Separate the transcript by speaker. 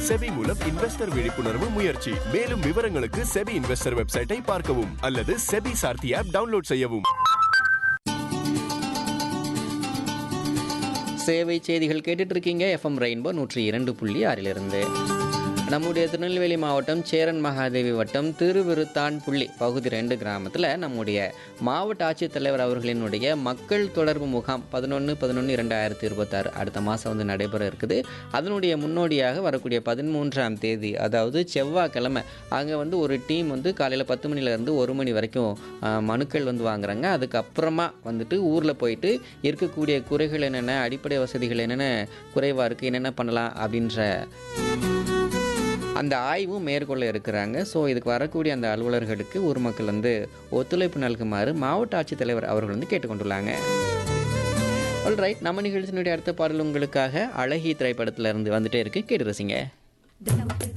Speaker 1: SEBI மூலம் investor விழிப்புணர்வு முயற்சி மேலும் விவரங்களுக்கு செபி இன்வெஸ்டர் வெப்சைட்டை பார்க்கவும் அல்லது செபி சார்த்தி ஆப் டவுன்லோட் செய்யவும்
Speaker 2: சேவை செய்திகள் கேட்டுட்டு இருக்கீங்க எஃப்எம் ரெயின்போ நூற்றி இரண்டு புள்ளி ஆறிலிருந்து நம்முடைய திருநெல்வேலி மாவட்டம் சேரன் மகாதேவி வட்டம் திருவிருத்தான் புள்ளி பகுதி ரெண்டு கிராமத்தில் நம்முடைய மாவட்ட ஆட்சித்தலைவர் அவர்களினுடைய மக்கள் தொடர்பு முகாம் பதினொன்று பதினொன்று இரண்டாயிரத்தி இருபத்தாறு அடுத்த மாதம் வந்து நடைபெற இருக்குது அதனுடைய முன்னோடியாக வரக்கூடிய பதிமூன்றாம் தேதி அதாவது செவ்வாய்க்கிழமை அங்கே வந்து ஒரு டீம் வந்து காலையில் பத்து மணிலேருந்து ஒரு மணி வரைக்கும் ஆ, மனுக்கள் வந்து வாங்குறாங்க அதுக்கப்புறமா வந்துட்டு ஊரில் போயிட்டு இருக்கக்கூடிய குறைகள் என்னென்ன அடிப்படை வசதிகள் என்னென்ன குறைவாக இருக்குது என்னென்ன பண்ணலாம் அப்படின்ற அந்த ஆய்வும் மேற்கொள்ள இருக்கிறாங்க ஸோ இதுக்கு வரக்கூடிய அந்த அலுவலர்களுக்கு ஊர் மக்கள் வந்து ஒத்துழைப்பு நல்குமாறு மாவட்ட ஆட்சித்தலைவர் அவர்கள் வந்து கேட்டுக்கொண்டுள்ளாங்க ரைட் நம்ம நிகழ்ச்சியினுடைய அடுத்த பாடல் உங்களுக்காக அழகி திரைப்படத்துல இருந்து வந்துட்டே இருக்கு கேட்டு ரசிங்க